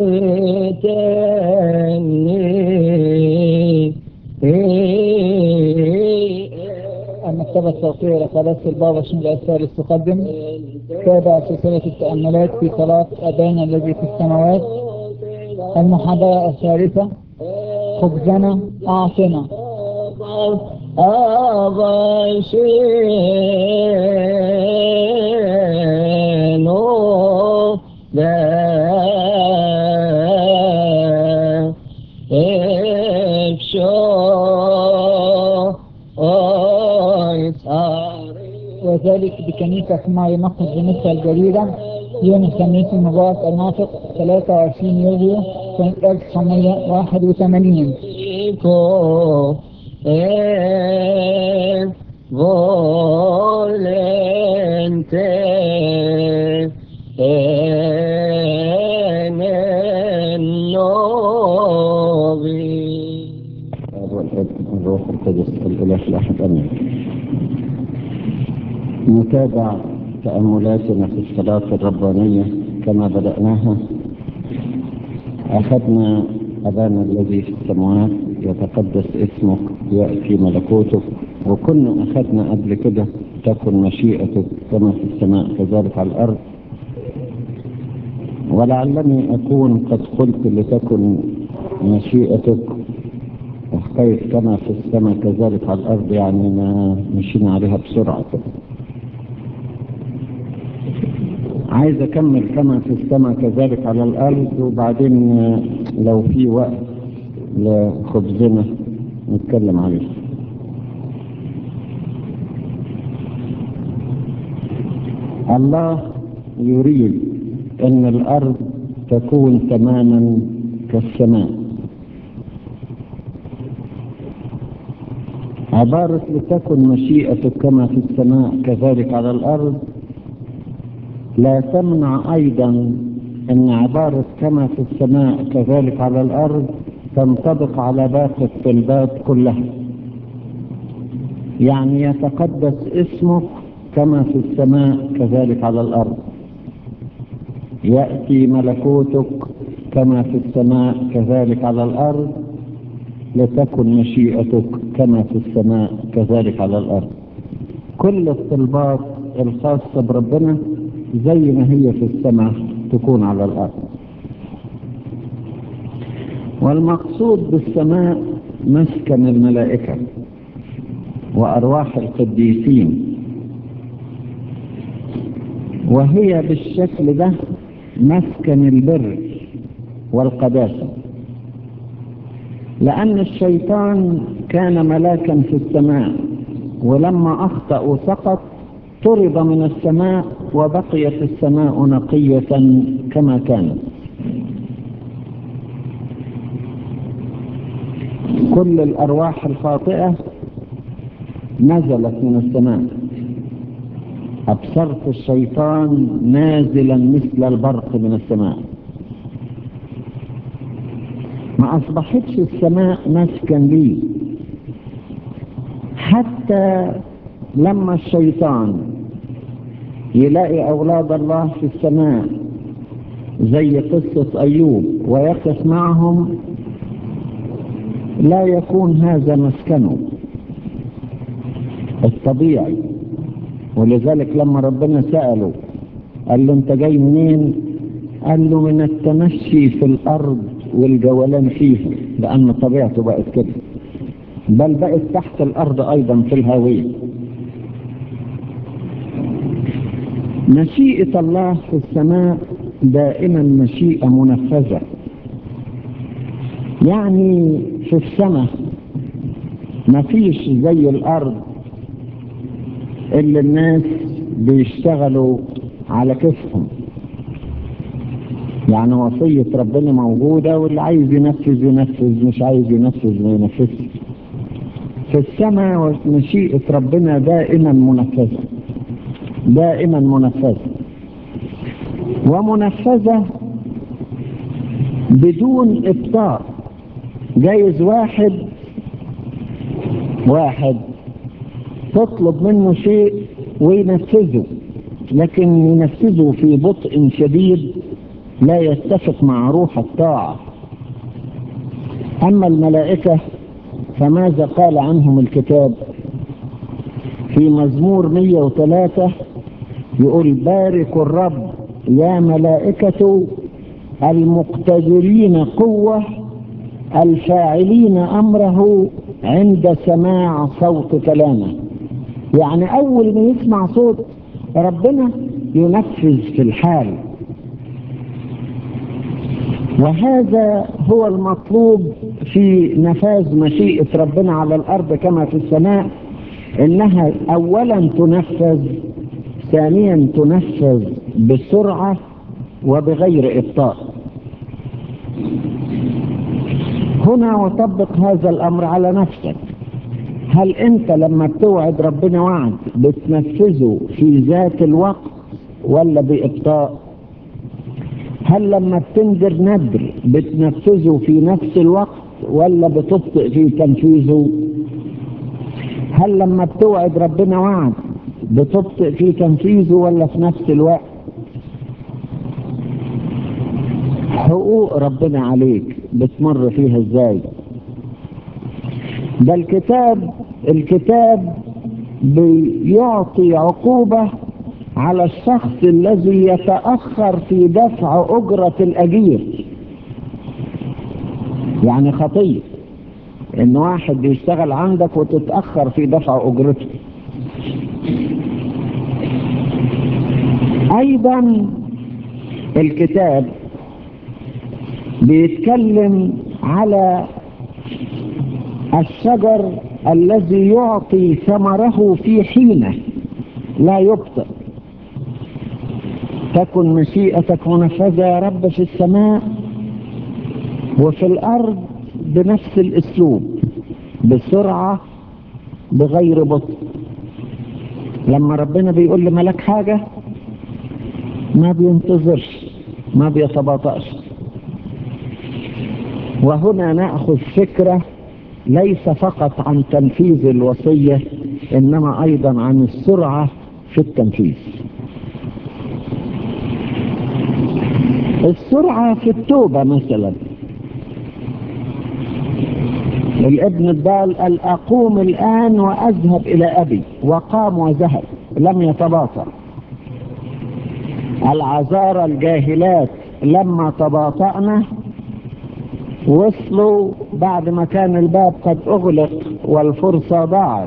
المكتبة الصوتية لقناة البابا شنجا الثالث تقدم تابع سلسلة التأملات في صلاة أبانا الذي في السماوات المحاضرة الثالثة خبزنا أعطنا أبشينو لا وذلك بكنيسة ماري مقدس بمصر الجديدة يوم الخميس المبارك الناطق 23 يوليو سنة 1981 Dico e volente e novi الروح القدس الإله الأحد أمين نتابع تأملاتنا في الصلاة الربانية كما بدأناها أخذنا أبانا الذي في السماوات يتقدس اسمك يأتي ملكوتك وكنا أخذنا قبل كده تكن مشيئتك كما في السماء كذلك على الأرض ولعلني أكون قد قلت لتكن مشيئتك وحكاية كما في السماء كذلك على الأرض يعني ما مشينا عليها بسرعة كده عايز أكمل كما في السماء كذلك على الأرض وبعدين لو في وقت لخبزنا نتكلم عليه الله يريد أن الأرض تكون تماما كالسماء عبارة لتكن مشيئتك كما في السماء كذلك على الأرض لا تمنع أيضا أن عبارة كما في السماء كذلك على الأرض تنطبق على باقي الطلبات كلها يعني يتقدس اسمك كما في السماء كذلك على الأرض يأتي ملكوتك كما في السماء كذلك على الأرض لتكن مشيئتك كما في السماء كذلك على الأرض كل الطلبات الخاصة بربنا زي ما هي في السماء تكون على الأرض والمقصود بالسماء مسكن الملائكة وأرواح القديسين وهي بالشكل ده مسكن البر والقداسة لأن الشيطان كان ملاكا في السماء ولما أخطأ وسقط طرد من السماء وبقيت السماء نقية كما كانت كل الأرواح الخاطئة نزلت من السماء أبصرت الشيطان نازلا مثل البرق من السماء ما أصبحتش السماء مسكن لي حتى لما الشيطان يلاقي أولاد الله في السماء زي قصة أيوب ويقف معهم لا يكون هذا مسكنه الطبيعي ولذلك لما ربنا سأله قال له انت جاي منين قال له من التمشي في الأرض والجولان فيها لأن طبيعته بقت كده بل بقت تحت الأرض أيضا في الهوية مشيئة الله في السماء دائما مشيئة منفذة يعني في السماء مفيش زي الأرض اللي الناس بيشتغلوا على كيفهم يعني وصية ربنا موجودة واللي عايز ينفذ ينفذ مش عايز ينفذ ما ينفذش في السماء مشيئة ربنا دائما منفذة دائما منفذة ومنفذة بدون إبطاء جايز واحد واحد تطلب منه شيء وينفذه لكن ينفذه في بطء شديد لا يتفق مع روح الطاعة أما الملائكة فماذا قال عنهم الكتاب في مزمور 103 يقول بارك الرب يا ملائكة المقتدرين قوة الفاعلين أمره عند سماع صوت كلامه يعني أول ما يسمع صوت ربنا ينفذ في الحال وهذا هو المطلوب في نفاذ مشيئة ربنا على الأرض كما في السماء إنها أولا تنفذ ثانيا تنفذ بسرعة وبغير إبطاء هنا وطبق هذا الأمر على نفسك هل أنت لما بتوعد ربنا وعد بتنفذه في ذات الوقت ولا بإبطاء هل لما بتنذر ندر بتنفذه في نفس الوقت ولا بتبطئ في تنفيذه هل لما بتوعد ربنا وعد بتبطئ في تنفيذه ولا في نفس الوقت حقوق ربنا عليك بتمر فيها ازاي ده الكتاب الكتاب بيعطي عقوبة على الشخص الذي يتأخر في دفع أجرة الأجير يعني خطية إن واحد بيشتغل عندك وتتأخر في دفع أجرته أيضا الكتاب بيتكلم على الشجر الذي يعطي ثمره في حينه لا يبطئ تكن مشيئتك منفذة يا رب في السماء وفي الأرض بنفس الأسلوب بسرعة بغير بطء لما ربنا بيقول لملك حاجة ما بينتظرش ما بيتباطأش وهنا نأخذ فكرة ليس فقط عن تنفيذ الوصية إنما أيضا عن السرعة في التنفيذ السرعة في التوبة مثلا الابن الضال قال أقوم الآن وأذهب إلى أبي وقام وذهب لم يتباطأ العذارى الجاهلات لما تباطأنا وصلوا بعد ما كان الباب قد أغلق والفرصة ضاعت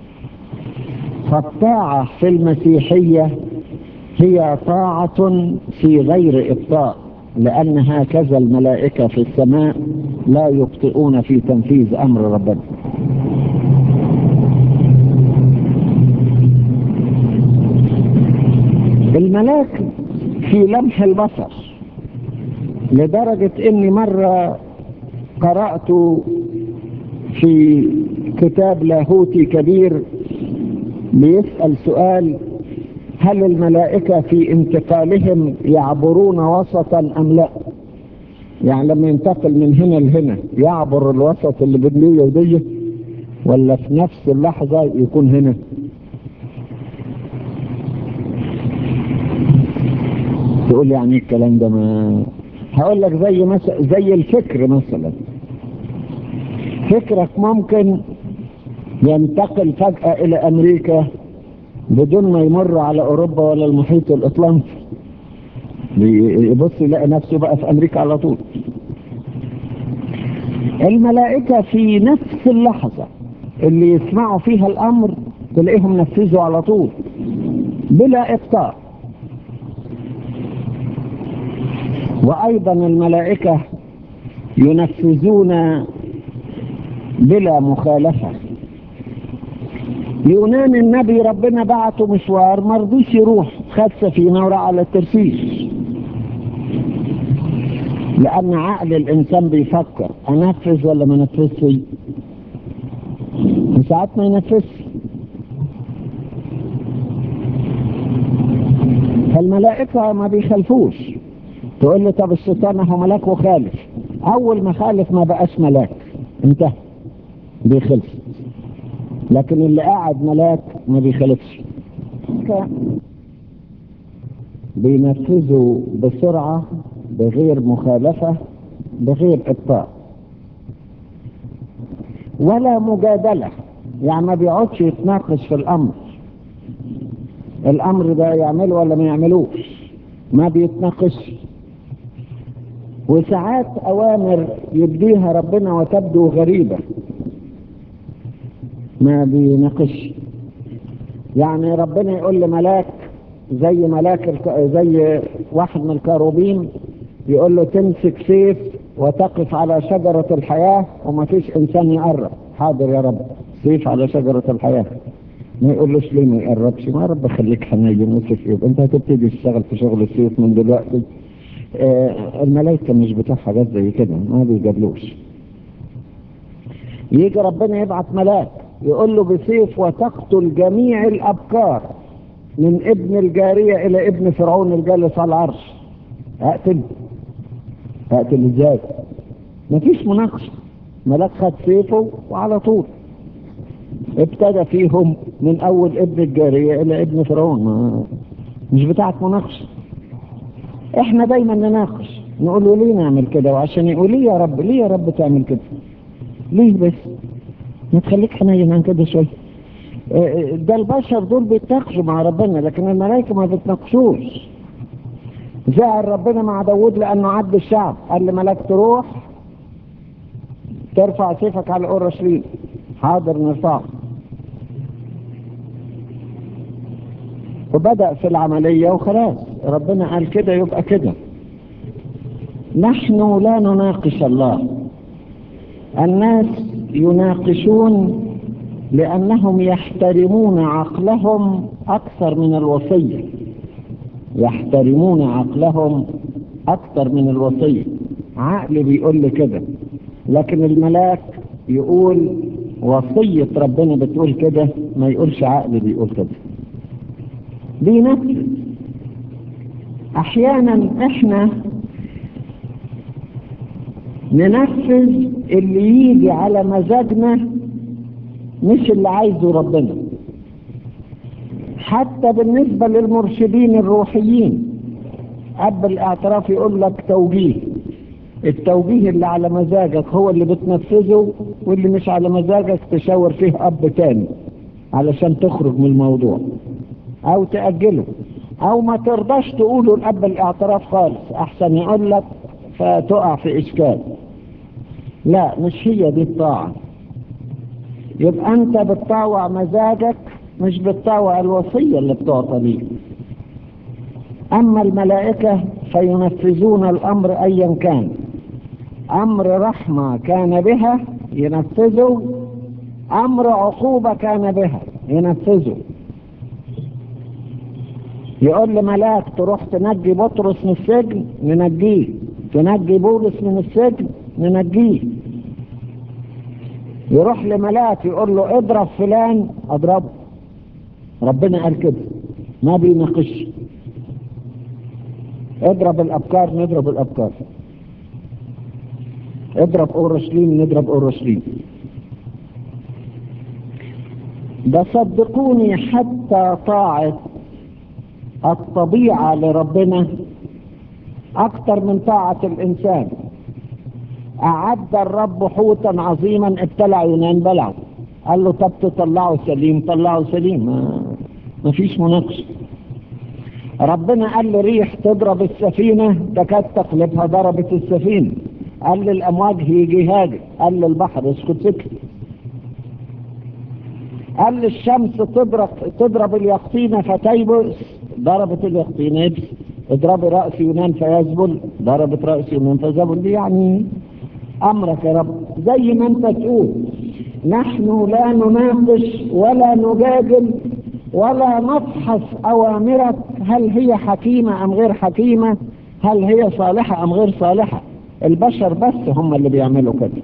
فالطاعة في المسيحية هي طاعة في غير إبطاء لأن هكذا الملائكة في السماء لا يبطئون في تنفيذ أمر ربنا الملاك في لمح البصر لدرجة اني مرة قرأت في كتاب لاهوتي كبير بيسأل سؤال هل الملائكة في انتقالهم يعبرون وسطا أم لا يعني لما ينتقل من هنا لهنا يعبر الوسط اللي بين دي ودي ولا في نفس اللحظة يكون هنا تقول يعني الكلام ده ما هقول لك زي مثلا زي الفكر مثلا فكرك ممكن ينتقل فجأة إلى أمريكا بدون ما يمر على أوروبا ولا المحيط الأطلنطي يبص يلاقي نفسه بقى في أمريكا على طول الملائكة في نفس اللحظة اللي يسمعوا فيها الأمر تلاقيهم نفذوا على طول بلا إبطاء وأيضا الملائكة ينفذون بلا مخالفة يونان النبي ربنا بعته مشوار ما رضيش يروح خد سفينة وراح على الترسيس لأن عقل الإنسان بيفكر أنفذ ولا ما نفذش ساعات ما ينفذش فالملائكة ما بيخالفوش تقول لي طب الشيطان هو ملاك وخالف أول ما خالف ما بقاش ملاك انتهى بيخلف لكن اللي قاعد ملاك ما بيخالفش بينفذوا بسرعة بغير مخالفة بغير إبطاء ولا مجادلة يعني ما بيقعدش يتناقش في الأمر الأمر ده يعمله ولا ما يعملوش ما بيتناقش وساعات أوامر يديها ربنا وتبدو غريبة ما بيناقش يعني ربنا يقول لملاك زي ملاك الك... زي واحد من الكاروبين يقول له تمسك سيف وتقف على شجرة الحياة وما فيش إنسان يقرب حاضر يا رب سيف على شجرة الحياة ما يقولوش ليه ما يقربش ما رب خليك حنين وسيف يبقى انت هتبتدي تشتغل في شغل السيف من دلوقتي آه الملائكة مش بتاع حاجات زي كده ما بيجابلوش يجي ربنا يبعت ملاك يقول له بسيف وتقتل جميع الأبكار من ابن الجارية إلى ابن فرعون الجالس على العرش أقتل أقتل إزاي مفيش مناقشة ملاك خد سيفه وعلى طول ابتدى فيهم من أول ابن الجارية إلى ابن فرعون ما مش بتاعت مناقشة احنا دايما نناقش نقول له ليه نعمل كده وعشان يقول ليه يا رب ليه يا رب تعمل كده ليه بس ما تخليك حنين عن كده شويه ده البشر دول بيتناقشوا مع ربنا لكن الملائكه ما بيتناقشوش زعل ربنا مع داوود لانه عد الشعب قال لملاك تروح ترفع سيفك على اورشليم حاضر نرفعه وبدأ في العملية وخلاص ربنا قال كده يبقى كده نحن لا نناقش الله الناس يناقشون لأنهم يحترمون عقلهم أكثر من الوصية يحترمون عقلهم أكثر من الوصية عقل بيقول لي كده لكن الملاك يقول وصية ربنا بتقول كده ما يقولش عقل بيقول كده بينفذ أحيانا إحنا ننفذ اللي يجي على مزاجنا مش اللي عايزه ربنا حتى بالنسبة للمرشدين الروحيين أب الاعتراف يقول لك توجيه التوجيه اللي على مزاجك هو اللي بتنفذه واللي مش على مزاجك تشاور فيه أب تاني علشان تخرج من الموضوع أو تأجله أو ما ترضاش تقوله الأب الاعتراف خالص أحسن يقول لك فتقع في إشكال لا مش هي دي الطاعة يبقى أنت بتطاوع مزاجك مش بتطاوع الوصية اللي بتعطى ليك أما الملائكة فينفذون الأمر أيا كان أمر رحمة كان بها ينفذوا أمر عقوبة كان بها ينفذوا يقول لملاك تروح تنجي بطرس من السجن ننجيه تنجي بولس من السجن ننجيه يروح لملاك يقول له اضرب فلان اضربه ربنا قال كده ما بيناقش اضرب الابكار نضرب الابكار اضرب اورشليم نضرب اورشليم ده صدقوني حتى طاعة الطبيعة لربنا أكثر من طاعة الإنسان أعد الرب حوتا عظيما ابتلع يونان بلعه قال له طب تطلعه سليم طلعه سليم ما, ما فيش مناقشة ربنا قال لريح تضرب السفينة تكاد تقلبها ضربت السفينة قال للأمواج هيجي هاجي قال للبحر اسكت سكت قال للشمس تضرب تضرب اليقطينة فتيبس ضربت اليقطينة يبس اضربي رأس يونان فيزبل ضربت رأس يونان فيزبل دي يعني أمرك يا رب زي ما أنت تقول نحن لا نناقش ولا نجادل ولا نفحص أوامرك هل هي حكيمة أم غير حكيمة هل هي صالحة أم غير صالحة البشر بس هم اللي بيعملوا كده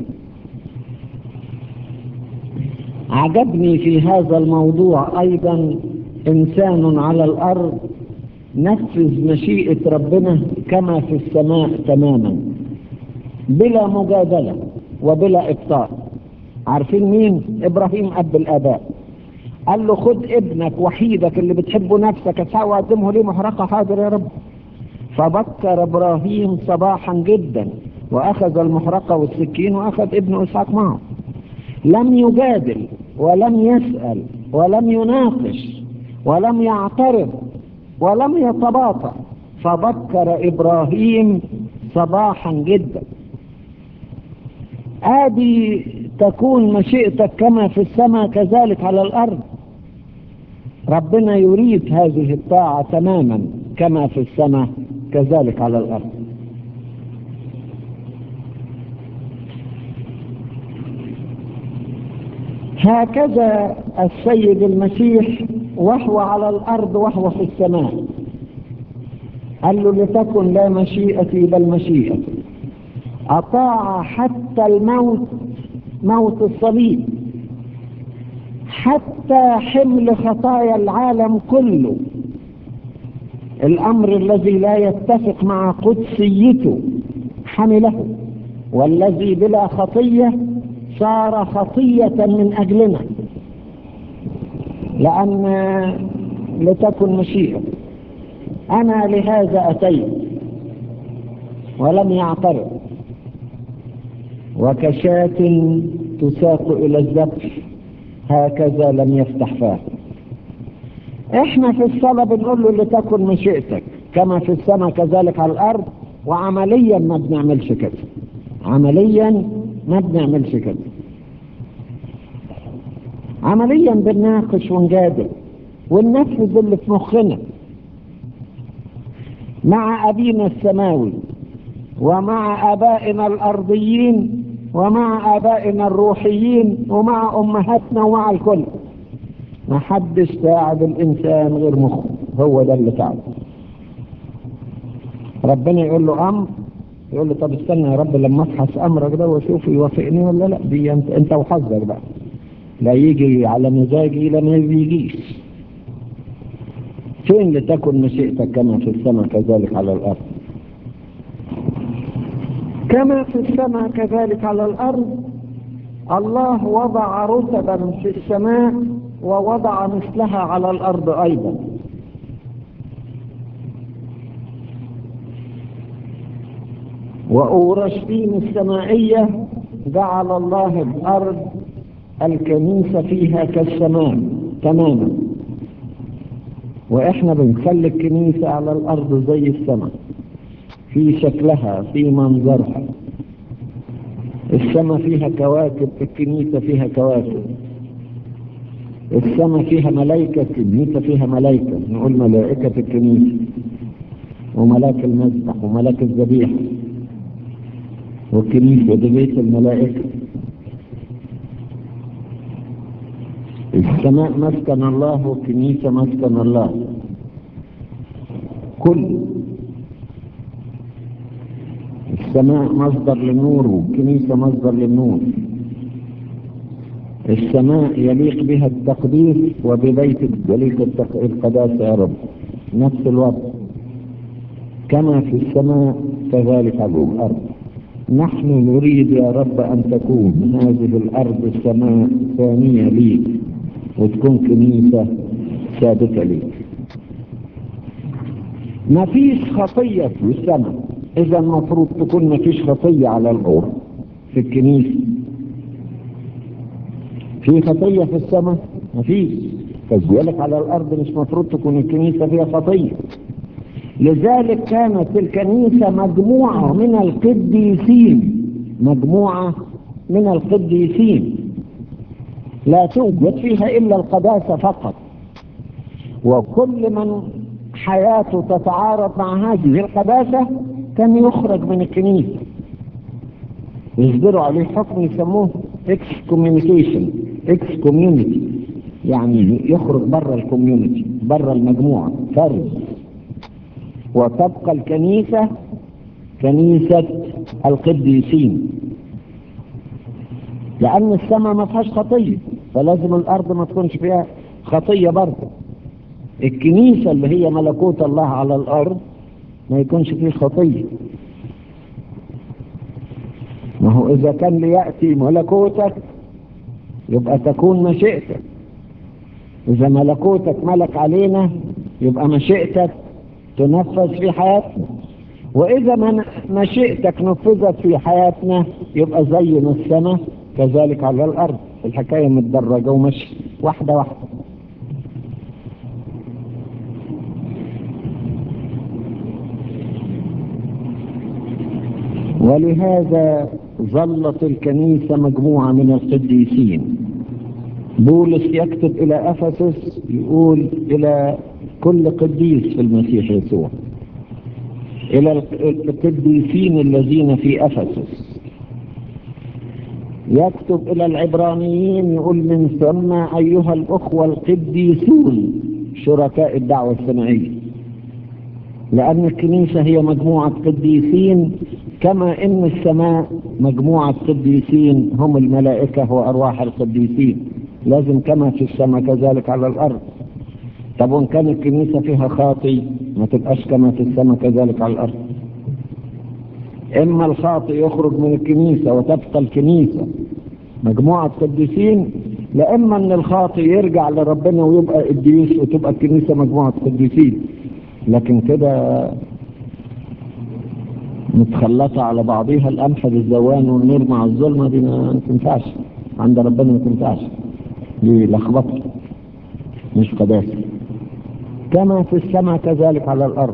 عجبني في هذا الموضوع أيضا إنسان على الأرض نفذ مشيئة ربنا كما في السماء تماما بلا مجادلة وبلا إبطاء عارفين مين إبراهيم أب الآباء قال له خد ابنك وحيدك اللي بتحبه نفسك اسعى وقدمه ليه محرقة حاضر يا رب فبكر إبراهيم صباحا جدا وأخذ المحرقة والسكين وأخذ ابن إسحاق معه لم يجادل ولم يسأل ولم يناقش ولم يعترض ولم يتباطأ فبكر إبراهيم صباحا جدا آدي تكون مشيئتك كما في السماء كذلك على الأرض ربنا يريد هذه الطاعة تماما كما في السماء كذلك على الأرض هكذا السيد المسيح وهو على الأرض وهو في السماء قال له لتكن لا مشيئتي بل مشيئتي أطاع حتى الموت موت الصليب حتى حمل خطايا العالم كله الأمر الذي لا يتفق مع قدسيته حمله والذي بلا خطية صار خطية من أجلنا لأن لتكن مشيئة أنا لهذا أتيت ولم يعترض وكشاة تساق إلى الذبح هكذا لم يفتح فاه احنا في الصلاة بنقول له لتكن مشيئتك كما في السماء كذلك على الأرض وعمليا ما بنعملش كده عمليا ما بنعملش كده عمليا بنناقش ونجادل وننفذ اللي في مخنا مع أبينا السماوي ومع آبائنا الأرضيين ومع آبائنا الروحيين ومع أمهاتنا ومع الكل ما حدش تعب الإنسان غير مخه هو ده اللي تعب ربنا يقول له أمر يقول له طب استنى يا رب لما ابحث أمرك ده واشوف يوافقني ولا لا دي انت, انت وحظك بقى لا يجي على مزاجي لا ما بيجيش فين لتكن مشيئتك كما في السماء كذلك على الأرض كما في السماء كذلك على الأرض الله وضع رتبا في السماء ووضع مثلها على الأرض أيضا وأورشليم السمائية جعل الله الأرض الكنيسة فيها كالسماء تماما وإحنا بنخلي الكنيسة على الأرض زي السماء في شكلها في منظرها السماء فيها كواكب الكنيسة فيها كواكب السماء فيها ملائكة الكنيسة فيها ملائكة نقول ملائكة الكنيسة وملاك المذبح وملاك الذبيحة والكنيسة دي بيت الملائكة السماء مسكن الله والكنيسة مسكن الله كل السماء مصدر للنور والكنيسة مصدر للنور السماء يليق بها التقديس وببيتك يليق التق- القداسة يا رب نفس الوقت كما في السماء كذلك على الأرض نحن نريد يا رب أن تكون هذه الأرض السماء ثانية ليك وتكون كنيسة ثابتة ليك ما فيش خطية في السماء إذا المفروض تكون ما فيش خطية على الأرض في الكنيسة في خطية في السماء ما فيش كذلك على الأرض مش مفروض تكون الكنيسة فيها خطية لذلك كانت الكنيسة مجموعة من القديسين مجموعة من القديسين لا توجد فيها إلا القداسة فقط وكل من حياته تتعارض مع هذه القداسة كان يخرج من الكنيسة يصدروا عليه حكم يسموه اكس كوميونيكيشن اكس كوميونيتي يعني يخرج بره الكوميونيتي بره المجموعة فرد وتبقى الكنيسة كنيسة القديسين لأن السماء ما فيهاش خطية فلازم الأرض ما تكونش فيها خطية برضه الكنيسة اللي هي ملكوت الله على الأرض ما يكونش فيه خطية ما هو إذا كان ليأتي ملكوتك يبقى تكون مشيئتك إذا ملكوتك ملك علينا يبقى مشيئتك تنفذ في حياتنا وإذا ما مشيئتك نفذت في حياتنا يبقى زي ما السماء كذلك على الأرض الحكاية متدرجة ومشي واحدة واحدة ولهذا ظلت الكنيسة مجموعة من القديسين بولس يكتب إلى أفسس يقول إلى كل قديس في المسيح يسوع إلى القديسين الذين في أفسس يكتب إلى العبرانيين يقول من ثم أيها الأخوة القديسون شركاء الدعوة السمعية لأن الكنيسة هي مجموعة قديسين كما إن السماء مجموعة قديسين هم الملائكة وأرواح القديسين لازم كما في السماء كذلك على الأرض طب وإن كان الكنيسة فيها خاطي ما تبقاش كما في السماء كذلك على الأرض إما الخاطئ يخرج من الكنيسة وتبقى الكنيسة مجموعة قديسين لا إما أن الخاطئ يرجع لربنا ويبقى قديس وتبقى الكنيسة مجموعة قديسين لكن كده متخلطة على بعضها القمح بالزوان والنور مع الظلمة دي ما تنفعش عند ربنا ما تنفعش دي لخبطة مش قداسة كما في السماء كذلك على الأرض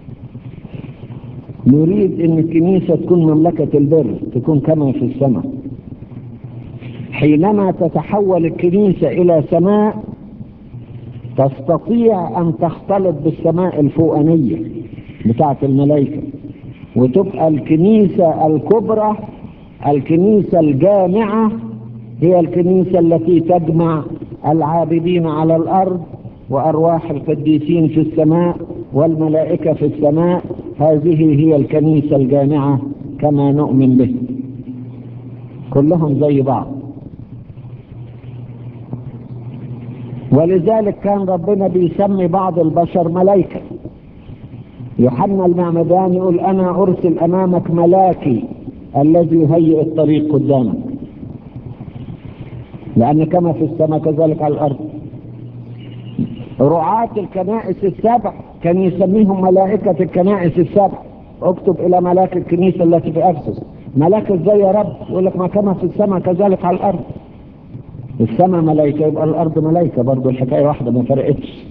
نريد ان الكنيسة تكون مملكة البر تكون كما في السماء حينما تتحول الكنيسة الى سماء تستطيع ان تختلط بالسماء الفوقانية بتاعة الملائكة وتبقى الكنيسة الكبرى الكنيسة الجامعة هي الكنيسة التي تجمع العابدين على الأرض وأرواح القديسين في السماء والملائكة في السماء هذه هي الكنيسة الجامعة كما نؤمن به كلهم زي بعض ولذلك كان ربنا بيسمي بعض البشر ملائكة يوحنا المعمدان يقول أنا أرسل أمامك ملاكي الذي يهيئ الطريق قدامك لأن كما في السماء كذلك على الأرض رعاة الكنائس السبع كان يسميهم ملائكة الكنائس السبع اكتب إلى ملاك الكنيسة التي في أفسس ملاك ازاي يا رب يقول لك ما كما في السماء كذلك على الأرض السماء ملائكة يبقى الأرض ملائكة برضو الحكاية واحدة ما فرقتش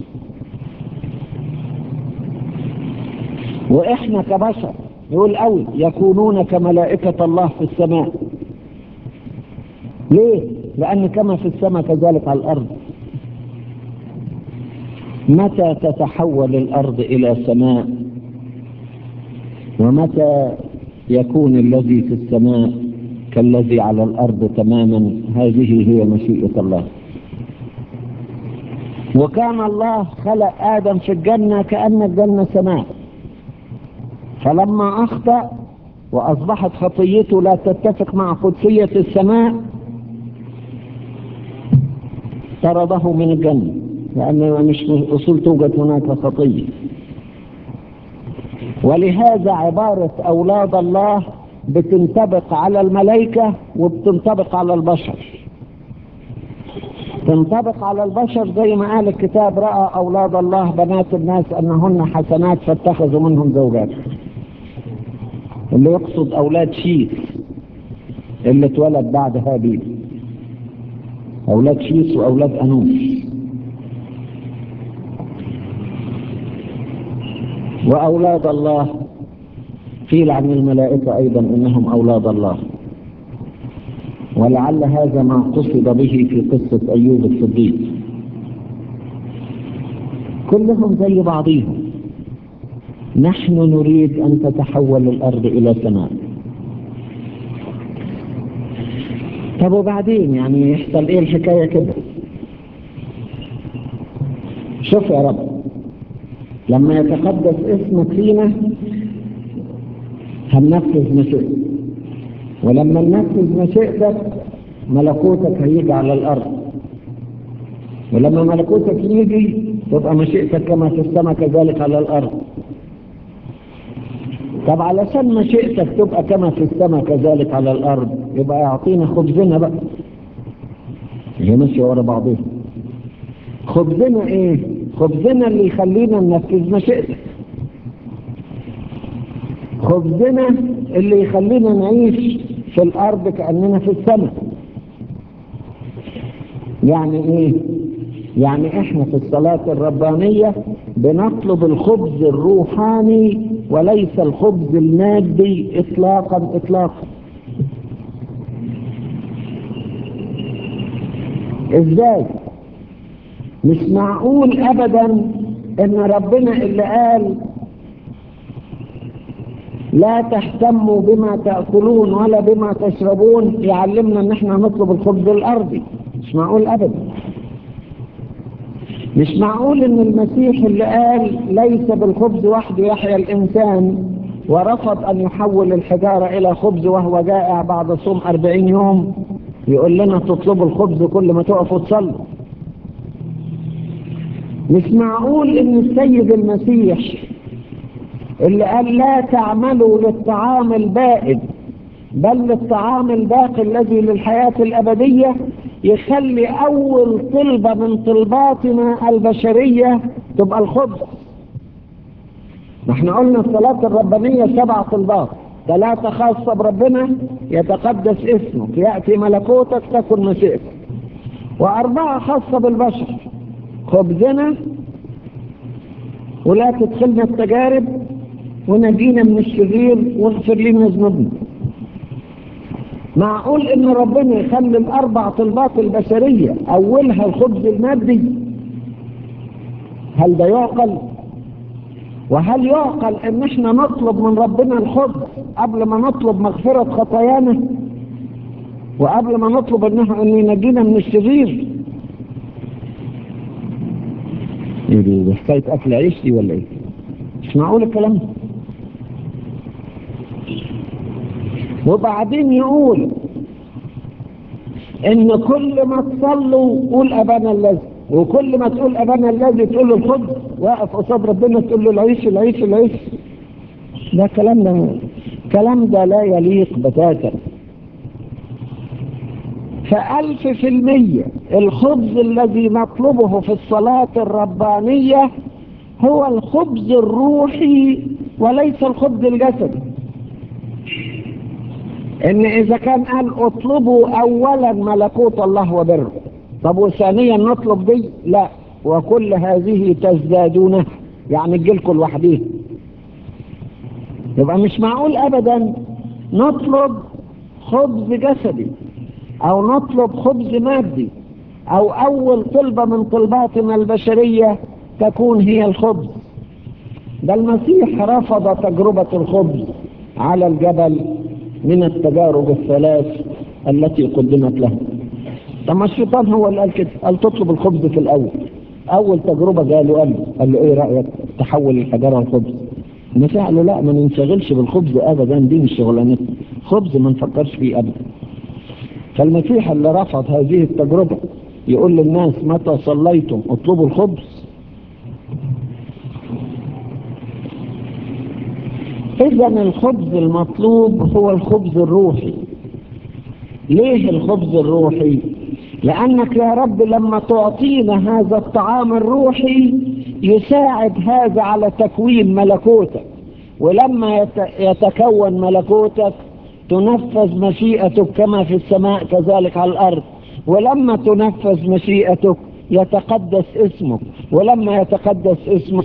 وإحنا كبشر يقول قوي يكونون كملائكة الله في السماء ليه؟ لأن كما في السماء كذلك على الأرض متى تتحول الأرض إلى سماء ومتى يكون الذي في السماء كالذي على الأرض تماما هذه هي مشيئة الله وكان الله خلق آدم في الجنة كأن الجنة سماء فلما أخطأ وأصبحت خطيته لا تتفق مع قدسية السماء طرده من الجنة لأن مش من أصول توجد هناك خطية ولهذا عبارة أولاد الله بتنطبق على الملائكة وبتنطبق على البشر تنطبق على البشر زي ما قال الكتاب رأى أولاد الله بنات الناس أنهن حسنات فاتخذوا منهم زوجات اللي يقصد أولاد شيث اللي اتولد بعد هابيل أولاد شيث وأولاد أنوش وأولاد الله قيل عن الملائكة أيضا إنهم أولاد الله ولعل هذا ما قصد به في قصة أيوب الصديق كلهم زي بعضهم نحن نريد أن تتحول الأرض إلى سماء طب وبعدين يعني يحصل إيه الحكاية كده شوف يا رب لما يتقدس اسمك فينا هننفذ مشيئتك ولما ننفذ مشيئتك ملكوتك هيجي على الأرض ولما ملكوتك يجي تبقى مشيئتك كما في السماء كذلك على الأرض طب علشان مشيئتك تبقى كما في السماء كذلك على الأرض يبقى يعطينا خبزنا بقى هي ماشية ورا بعضها خبزنا ايه خبزنا اللي يخلينا ننفذ مشيئتك خبزنا اللي يخلينا نعيش في الارض كاننا في السماء يعني ايه يعني احنا في الصلاة الربانية بنطلب الخبز الروحاني وليس الخبز المادي اطلاقا اطلاقا ازاي مش معقول ابدا ان ربنا اللي قال لا تهتموا بما تأكلون ولا بما تشربون يعلمنا ان احنا نطلب الخبز الارضي مش معقول ابدا مش معقول ان المسيح اللي قال ليس بالخبز وحده يحيا الانسان ورفض ان يحول الحجارة الى خبز وهو جائع بعد صوم اربعين يوم يقول لنا تطلبوا الخبز كل ما تقفوا تصلوا مش معقول ان السيد المسيح اللي قال لا تعملوا للطعام البائد بل للطعام الباقي الذي للحياة الأبدية يخلي أول طلبة من طلباتنا البشرية تبقى الخبز نحن قلنا الصلاة الربانية سبع طلبات ثلاثة خاصة بربنا يتقدس اسمك يأتي ملكوتك تكن مشيئتك وأربعة خاصة بالبشر خبزنا ولا تدخلنا التجارب ونجينا من الشرير واغفر لنا ذنوبنا معقول ان ربنا يخلي الاربع طلبات البشرية اولها الخبز المادي هل ده يعقل وهل يعقل ان احنا نطلب من ربنا الخبز قبل ما نطلب مغفرة خطايانا وقبل ما نطلب انه ان ينجينا من الشرير ايه دي حكاية اكل عيش دي ولا ايه مش معقول الكلام ده وبعدين يقول ان كل ما تصلوا قول ابانا الذي وكل ما تقول ابانا الذي تقول له الخبز واقف قصاد ربنا تقول له العيش العيش العيش ده كلام ده كلام ده لا يليق بتاتا فألف في المية الخبز الذي نطلبه في الصلاة الربانية هو الخبز الروحي وليس الخبز الجسدي ان اذا كان قال اطلبوا اولا ملكوت الله وبره طب وثانيا نطلب دي لا وكل هذه تزدادونه يعني تجيلكم لوحديها يبقى مش معقول ابدا نطلب خبز جسدي او نطلب خبز مادي او اول طلبة من طلباتنا البشرية تكون هي الخبز ده المسيح رفض تجربة الخبز على الجبل من التجارب الثلاث التي قدمت له طب ما الشيطان هو اللي قال كده قال تطلب الخبز في الاول اول تجربة قالوا قال له قال له ايه رأيك تحول الحجارة لخبز المسيح قال له لا ما ننشغلش بالخبز ابدا دي مش شغلانتنا خبز ما نفكرش فيه ابدا فالمسيح اللي رفض هذه التجربة يقول للناس متى صليتم اطلبوا الخبز اذا الخبز المطلوب هو الخبز الروحي ليه الخبز الروحي لانك يا رب لما تعطينا هذا الطعام الروحي يساعد هذا على تكوين ملكوتك ولما يتكون ملكوتك تنفذ مشيئتك كما في السماء كذلك على الارض ولما تنفذ مشيئتك يتقدس اسمك ولما يتقدس اسمك